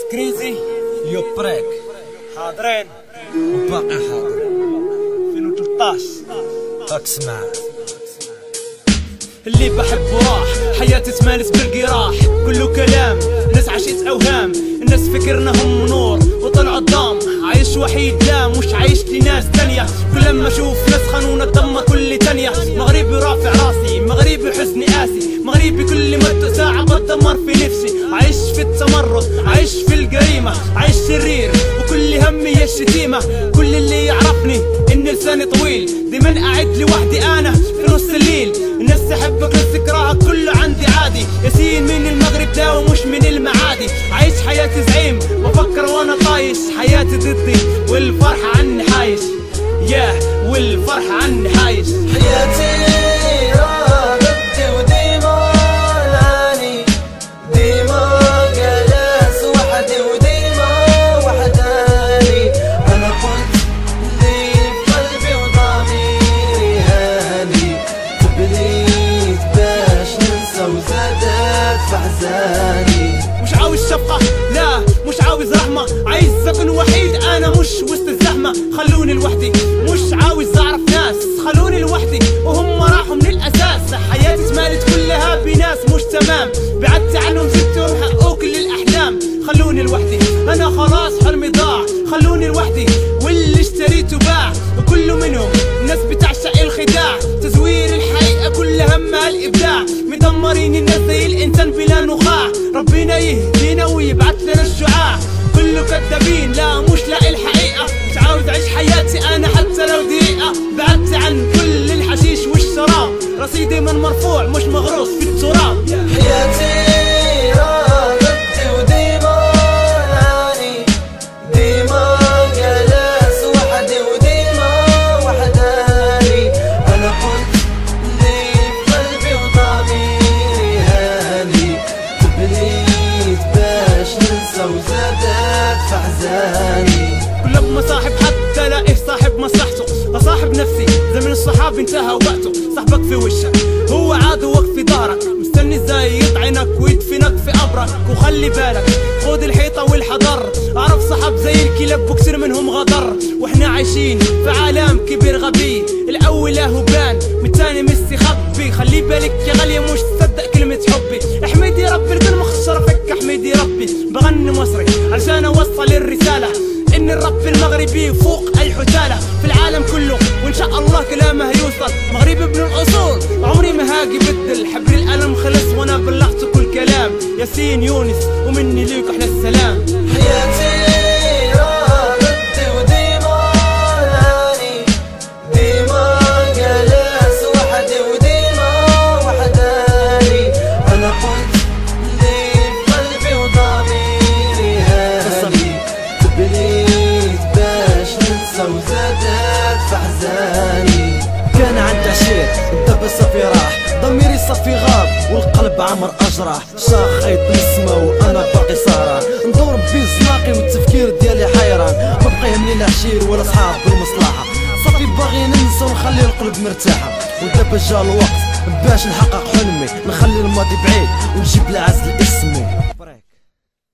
كريزي يو بريك حاضرين وباقي حاضر 2013 اسمع اللي بحبه راح حياتي تمارس بالقراح كله كلام ناس عشيت اوهام الناس فكرنا هم نور وطلعوا الضام عايش وحيد لا مش عايش لناس تانية كل لما اشوف ناس خانونا الضمة كل تانية مغربي رافع راسي مغربي حزني قاسي مغربي كل ما ساعة بتدمر في نفسي عايش في التمرد عايش في الجريمة عايش شرير وكل همي هي الشتيمة كل اللي يعرفني ان لساني طويل دايما قاعد لوحدي انا في نص الليل الناس تحبك ناس تكرهك كله عندي عادي ياسين من المغرب ده ومش من المعادي عايش حياتي زعيم بفكر وانا طايش حياتي ضدي والفرحة عني حايش ياه والفرحة عني حايش حياتي ردي وديما نعاني ديما جالس وحدي وديما وحداني انا قلت لي في قلبي وضميري هاني تبليت باش ننسى وزادت في احزاني مش عاوز شفقة لا مش عاوز رحمة عايز اكون وحيد انا مش وسط الزحمة خلوني لوحدي مش عاوز اعرف ناس خلوني لوحدي وهم راحوا من الاساس حياتي اتمالت كلها بناس مش تمام بعدت عنهم سبتهم حققوا كل الاحلام خلوني لوحدي انا خلاص حلمي ضاع خلوني لوحدي واللي اشتريته باع وكله منهم ناس بتعشق الخداع تزوير الحقيقة كل همها الابداع مدمرين الناس زي الانسان بلا نخاع ربنا يهدينا ويبعت لنا الشعاع كله كذابين لا مش لاقي الحقيقة مش عاوز اعيش حياتي انا حتى لو دقيقة بعدت عن كل الحشيش والشراب رصيدي من مرفوع مش مغروس في التراب حياتي ردي وديما نعاني ديما جالس وحدي وديما وحداني انا قلت لي في قلبي وضميري هاني تبليت باش ننسى وزادت في احزاني كل ما صاحب حتى لاقيه صاحب مصلحته اصاحب نفسي زمن الصحاب انتهى وقته صاحبك في وشك هو عدوك في ظهرك مستني ازاي يطعنك ويدفنك في قبرك وخلي بالك خد الحيطة والحضر اعرف صحاب زي الكلاب وكسر منهم غدر واحنا عايشين في عالم كبير غبي الاول له بان والتاني مستخبي خلي بالك يا غالية مش تصدق كلمة حبي احمدي ربي الكلمة خسارة فك احمدي ربي بغني مصري علشان اوصل الرسالة ان الرب المغربي فوق اي حتالة في العالم كله وان شاء الله كلامه هيوصل مغربي ابن الاصول عمري ما هاجي بدل حبر القلم خلص وانا بلغت كل كلام ياسين يونس ومني ليك احلى السلام حياتي ردي وديما نعاني ديما جالس وحدي وديما وحداني انا قلت لي في قلبي وضميري هاني تبليت باش ننسى وزادت في احزاني كان عندي عشير الدب صافي راح ضميري صافي غاب والقلب عمر اجراح شاخ خيط نسمة وانا باقي سهران ندور بزناقي والتفكير ديالي حيران ما بقى يهمني لا عشير ولا صحاب بالمصلحة صافي باغي ننسى ونخلي القلب مرتاحة ودابا جا الوقت باش نحقق حلمي نخلي الماضي بعيد ونجيب العز لاسمي